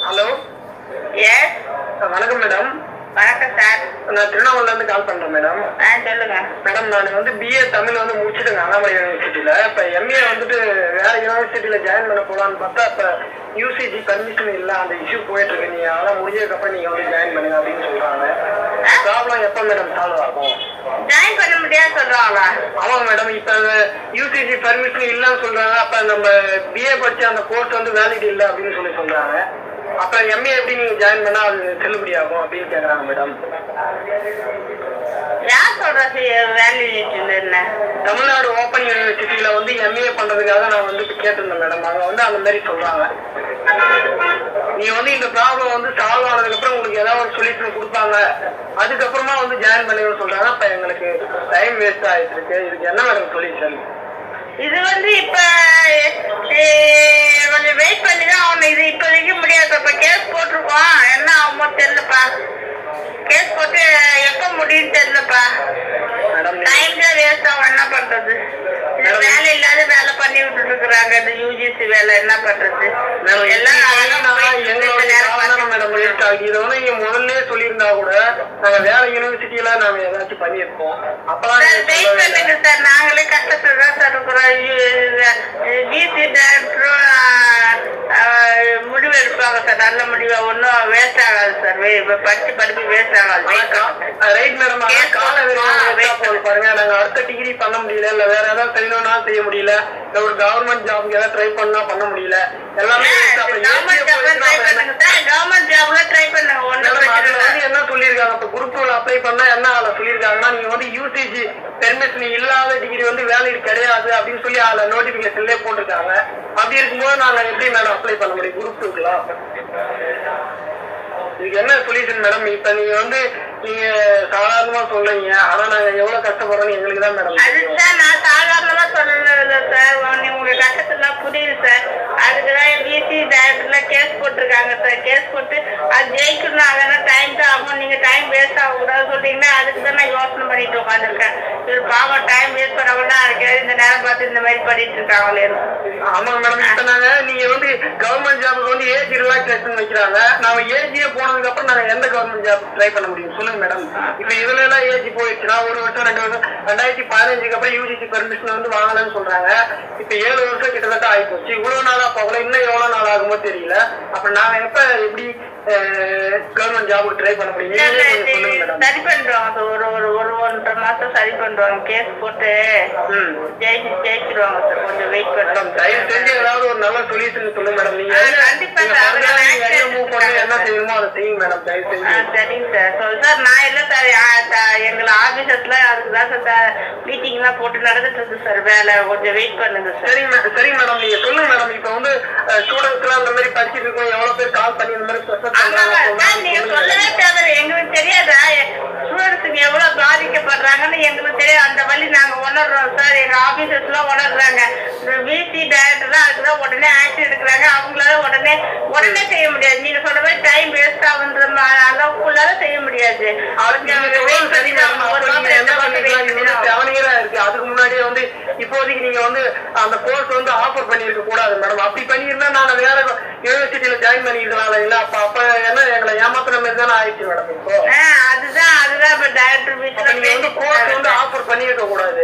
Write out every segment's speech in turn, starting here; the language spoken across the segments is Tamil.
ஹலோ எஸ் வணக்கம் மேடம் வணக்கம் சார் நான் திருவண்ணாமலைல இருந்து கால் பண்றேன் மேடம் ஆ சொல்லுங்க மேடம் நான் வந்து பிஏ தமிழ் வந்து முடிச்சிட்டுங்க அண்ணாமலை யூனிவர்சிட்டியில இப்ப எம்ஏ வந்துட்டு வேற யூனிவர்சிட்டியில ஜாயின் பண்ண போலான்னு பார்த்தா இப்ப யூசிஜி பர்மிஷன் இல்ல அந்த இஷ்யூ போயிட்டு இருக்கு நீங்க அதெல்லாம் முடிஞ்சதுக்கு அப்புறம் நீங்க வந்து ஜாயின் பண்ணுங்க அப்படின்னு சொல்றாங்க ப்ராப்ளம் எப்ப மேடம் சால்வ் ஆகும் ஜாயின் பண்ண முடியாது சொல்றாங்களா ஆமாங்க மேடம் இப்ப யூசிஜி பர்மிஷன் இல்லன்னு சொல்றாங்க அப்ப நம்ம பிஏ படிச்ச அந்த கோர்ஸ் வந்து வேலிட் இல்ல அப்படின்னு சொல்லி சொல்றாங்க அப்ப எம்ஏ எப்படி நீங்க ஜாயின் பண்ணா அது செல்லுபடி ஆகும் அப்படின்னு கேக்குறாங்க மேடம் யார் சொல்றது வேல்யூனிட்டி என்ன தமிழ்நாடு ஓப்பன் யூனிவர்சிட்டியில வந்து எம்ஏ பண்றதுக்காக நான் வந்து கேட்டிருந்தேன் மேடம் அவங்க வந்து அந்த மாதிரி சொல்றாங்க நீங்க வந்து இந்த ப்ராப்ளம் வந்து சால்வ் ஆனதுக்கு அப்புறம் உங்களுக்கு ஏதாவது ஒரு சொல்யூஷன் கொடுப்பாங்க அதுக்கப்புறமா வந்து ஜாயின் பண்ணுங்கன்னு சொல்றாங்க அப்ப எங்களுக்கு டைம் வேஸ்ட் ஆயிட்டு இருக்கு இதுக்கு என்ன மேடம் சொல்யூஷன் இது வந்து இப்ப ஏ, கொஞ்சம் வெயிட் பண்ணி தான் ஆகணும் இது இப்போதைக்கு முடியாது இப்ப கேஸ் போட்டிருக்கோம் என்ன ஆகுமோ தெரியலப்பா கேஸ் போட்டு எப்போ முடியும்னு தெரியலப்பா மேடம் டைம் தான் வேஸ்ட் ஆகும் என்ன பண்றது இது வேலை இல்லாத வேலை பண்ணி விட்டுட்டு இருக்கிறாங்க இந்த யூஜிசி வேலை என்ன பண்றது எல்லாம் அதெல்லாம் போயிட்டு இருக்கு. இப்ப நேரம் பார்த்து மேடம் வேஸ்ட் ஆகி இதை வந்து நீங்க முதல்ல சொல்லியிருந்தா கூட நாங்க வேற யூனிவர்சிட்டியில நாங்க ஏதாச்சும் பண்ணியிருப்போம் அப்பெல்லாம் சார் நீங்க வெயிட் சொல்லவே இல்லை. பண்ணுங்க சார் நாங்களே கஷ்டத்துல தான் சார் இருக்கிறோம் பிசி டைரக்டரும் முடிவு எடுப்பாங்க சார் நல்ல முடிவு ஒன்றும் வேஸ்ட் ஆகாது சார் இப்போ படிச்சு படிப்பு வேஸ்ட் ஆகாது wait பண்ணுங்க. ரைட் மேடம் Yes, கால ஆ, wait போகுது பாருங்க நாங்க அடுத்த டிகிரி பண்ண முடியல இல்ல வேற ஏதாவது செய்யணும்னா செய்ய முடியல இல்ல ஒரு கவர்மெண்ட் ஜாப்க்கு ஏதாவது ட்ரை பண்ணா பண்ண முடியல எல்லாமே waste. அப்ப கவர்மெண்ட் ACA ஜாப்ல போயிடுச்சுன்னா ட்ரை அப்ப என்ன? பண்ணுங்க சார் கவர்மெண்ட் ஜாப்ல ட்ரை பண்ணுங்க ஒன்றும் மேடம், பிரச்சனை அதுல இல்லை வந்து என்ன சொல்லியிருக்காங்க இப்ப குரூப் டூல அப்ளை பண்ணா என்ன அதுல சொல்லியிருக்காங்கன்னா நீங்க வந்து யூசிஜி பெர்மிஷன் இல்லாத டிகிரி வந்து வேலிட் கிடையாது அப்படின்னு சொல்லி அதுல நோட்டிபிகேஷன்லயே போட்டிருக்காங்க அப்படி இருக்கும்போது நாங்க எப்படி மேடம் அப்ளை பண்ண முடியும் குரூப் டூக்குலாம் இதுக்கு என்ன சொல்யூஷன் மேடம் இப்ப நீங்க வந்து நீங்க சாதாரணமா சொல்றீங்க ஆனா நாங்க எவ்வளவு கஷ்டப்படுறோம்னு எங்களுக்கு தான் மேடம் தெரியும். அதுதான் நான் சாதாரணமா சொல்லல சார் உங்க- உங்க கஷ்டத்தெல்லாம் புரியுது சார் அதுக்குதான் பிசி டைரக்டர்ல கேஸ் போட்டிருக்காங்க சார் கேஸ் போட்டு அது ஜெயிக்கணும் அதெல்லாம் டைம் தான் ஆகும் நீங்க டைம் வேஸ்ட் ஆகக்கூடாது சொல்றீங்கன்னா அதுக்கு தான் நான் யோசனை பண்ணிட்டு உட்காந்துருக்கேன் இது பாவம் டைம் வேஸ்ட் பண்ணவனா இருக்கு இந்த நேரம் பார்த்து இந்த மாதிரி பண்ணிட்டு இருக்காங்களே ஆமாங்க மேடம் இப்ப நாங்க நீங்க வந்து கவர்மெண்ட் ஜாபுக்கு வந்து ஏஜ் ரிலாக்ஸேஷன் வைக்கிறாங்க நாம ஏஜியே போனதுக்கு அப்புறம் நாங்க எந்த கவர்மெண்ட் ஜாப் ட்ரை பண்ண முடியும் சொல்லுங்க மேடம் இப்ப இதுல எல்லாம் ஏஜ் போயிடுச்சுன்னா ஒரு வருஷம் ரெண்டு வருஷம் ரெண்டாயிரத்தி பதினஞ்சுக்கு அப்புறம் யூஜிசி பெர்மிஷன் வந்து வாங்கலன்னு சொல்றாங்க இப்ப ஏழு வருஷம் கிட்டத்தட்ட ஆயிப்போச்சு இவ்வளவு நாளா போகல இன்னும் எவ்வளவு நாள் ஆகுமோ தெரியல அப்ப நாங்க எப்ப எப்படி கவர்மெண்ட் ஜாபுக்கு ட்ரை பண்ண முடியும் நீங்களே கொஞ்சம் சொல்லுங்க மேடம் சரி பண்றாங்க சார் ஒரு ஒரு ஒரு ஒன்றரை மாசம் சரி பண்றாங்க கேஸ் போட்டு ம் ஜெயிச்சு ஜெயிச்சிருவாங்க சார் கொஞ்சம் வெயிட் மேடம் பண்ணுங்க தயவு செஞ்சு ஏதாவது ஒரு நல்ல சொல்யூஷன் சொல்லுங்க மேடம் நீங்க ஆ, என்ன- கண்டிப்பா நீங்க சார். further ஆ நீங்க என்ன அதுக்கு move பண்ணி என்ன சார். செய்யணுமோ அதை செய்யுங்க மேடம் தயவு ஆ, செஞ்சு சரிங்க சார் சொல் சார் நான் இல்லை சார் ஆ, த- எங்களை ஆபீசர்ஸ்ல அதுக்கு தான் சார் மீட்டிங்லாம் போட்டு நடந்துட்டு இருக்கு சார் வேலை கொஞ்சம் வெயிட் பண்ணுங்க சார் சரிங்க மே- சரிங்க மேடம் நீங்க சொல்லுங்க மேடம் இப்ப வந்து ஸ்டூடெண்ட்ஸ் எல்லாம் இந்த மாதிரி படிச்சிட்டு இருக்கோம் எவ்வளவு பேர் கால் பண்ணி இந்த மாதிரி ப்ரெஷர் ஆமாங்க சார் பண்றாங்க நீங்க சொல்லுங்க சொல்லவே தேவை எங்களுக்கு தெரியாதா ஸ்டூடெண்ட்ஸுக்கு எவ்வளவு பாதிக்கப்படுறாங்கன்னு எங்களுக்கு தெரியும் அந்த வழி நாங்க உணர்றோம் சார் எங்க ஆபீசர்ஸ்லாம் உணர்றாங்க விசி டைரக்டர் தான் அதுக்குதான் உடனே ஆக்ஷன் எடுக்கிறாங்க அவங்களால உடனே உடனே செய்ய முடியாது நீங்க சொல்ற மாதிரி டைம் வேஸ்ட் ஆகுன்ற அளவுக்குள்ளால செய்ய முடியாது அதுக்கு அவங்க நீங்க wait எவ்வளவு சரி பண்ணி மேடம் தான் ஒரு அப்ப நீங்க மாசம் என்ன ரெண்டு மாசம் பண்ணிக்கலாம் wait இது பண்ணி வந்து தான் செவன் இயரா இருக்கு அதுக்கு முன்னாடியே வந்து இப்போதைக்கு நீங்க வந்து அந்த கோர்ஸ் வந்து ஆஃபர் பண்ணிருக்க கூடாது மேடம் அப்படி பண்ணியிருந்தா நாங்க வேற யூனிவர்சிட்டியில ஜாயின் பண்ணிருக்கலாம் இல்ல அப்ப அப்ப என்ன எங்களை ஏமாத்துற மாதிரி தானே ஆயிடுச்சு மேடம் இப்போ ஆ, அதுதான் அதுதான் இப்ப டைரக்டர் அப்ப நீங்க வந்து கோர்ஸ் வந்து ஆஃபர் பண்ணிருக்க கூடாது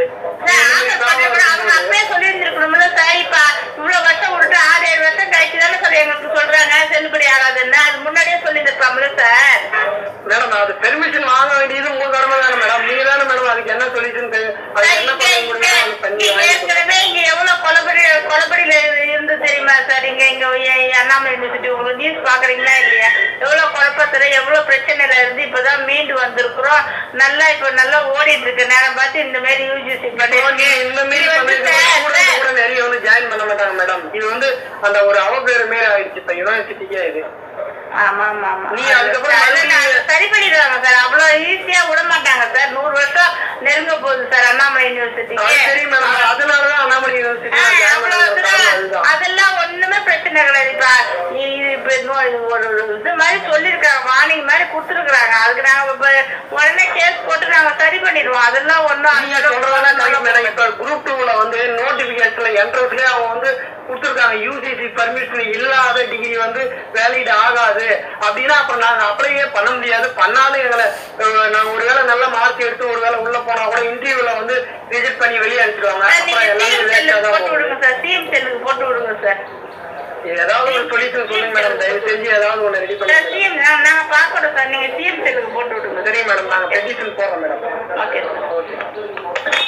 அவங்க அப்பயே சொல்லியிருந்திருக்கணும்ல சார் இப்ப இவ்வளவு வருஷம் விட்டு ஆறு ஏழு வருஷம் கழிச்சு தானே சார் எங்களுக்கு சொல்றாங்க செல்லுபடி ஆகாதுன்னு அது முன்னாடியே சொல்லியிருப்பாங்கல்ல சார் மேடம் அது பெர்மிஷன் வாங்க வேண்டியது உங்க கடமை தானே மேடம் நீங்க தானே மேடம் அதுக்கு என்ன சொல்யூஷன் அது சார், என்ன இங்க பண்ண இங்க முடியுமோ அது பண்ணி இங்க வாங்கி ஏற்கனவே இங்க எவ்வளவு கொலபடி கொலபடியில இருந்து தெரியுமா சார் இங்க இங்க எ- அண்ணாமலை யூனிவர்சிட்டி உங்களுக்கு நியூஸ் பாக்குறீங்களா இல்லையா எவ்வளவு குழப்பத்துல எவ்வளவு பிரச்சனையில இருந்து இப்பதான் மீண்டு வந்திருக்கிறோம் நல்லா இப்ப நல்லா ஓடிட்டு இருக்கு நேரம் பார்த்து இந்த மாதிரி யூஜிசி இப்போ நீ இந்த மாதிரி பண்ணிருந்தா students கூட நிறைய வந்து join பண்ண மாட்டாங்க மேடம் இது வந்து அந்த ஒரு அவப்பேறு மாரி ஆயிடுச்சு இப்ப யூனிவர்சிட்டிக்கே இது ஆமா ஆமா ஆமா நீ அதுக்கப்புறம் அது மறுபடியும் நான் சரி பண்ணிடுவாங்க சார் அவ்வளவு ஈஸியா விட மாட்டாங்க சார் நூறு வருஷம் நெருங்க போகுது சார் அண்ணாமலை அது யூனிவர்சிட்டிக்கு சரி மேடம் அதனாலதான் அண்ணாமலை யூனிவர்சிட்டி ஆ, அவ்வளவு தூரம் அதுதான் அதெல்லாம் ஒண்ணுமே பிரச்சனை கிடையாது இப்ப இ- இப்ப இன்னும் இது ஒரு இது மாதிரி சொல்லிருக்காங்க வார்னிங் மாதிரி கொடுத்துருக்காங்க அதுக்கு நாங்க இப்ப உடனே கேஸ் போட்டு நாங்க சரி பண்ணிடுவோம் அதெல்லாம் ஒண்ணும் நீங்க அந்த சொல்றதெல்லாம் correct madam. அளவுக்கு இப்ப குரூப் டூல வந்து நோட்டிபிகேஷன்ல என்ட்ரன்ஸ்லயே அவங்க வந்து கொடுத்துருக்காங்க யூசிசி பர்மிஷன் இல்லாத டிகிரி வந்து வேலிட் ஆகாது அப்படின்னா அப்புறம் நாங்க அப்ளையே பண்ண முடியாது பண்ணாலும் எங்களை அஹ், நாங்க ஒருவேளை நல்ல மார்க் எடுத்து ஒருவேளை உள்ள போனா கூட இன்டர்வியூல வந்து ரிஜெக்ட் பண்ணி வெளியே அனுப்பிச்சிடுவாங்க சார், அப்புறம் நீங்க எல்லாமே சிஎம் வேஸ்டா செல்லுக்கு தான் போட்டு போகும் விடுங்க சார் சிஎம் செல்லுக்கு போட்டு விடுங்க சார் ஏதாவது ஒரு சொல்யூஷன் சொல்லுங்க மேடம் தயவு செஞ்சு ஏதாவது ஒண்ணு ரெடி சார் பண்ணி சிஎம் நாங்க பாக்கணும் சார் நீங்க சிஎம் செல்லுக்கு போட்டு விடுங்க சரி மேடம் நாங்க பெட்டிஷன் போடுறோம் மேடம் ஓகே சார் ஓகே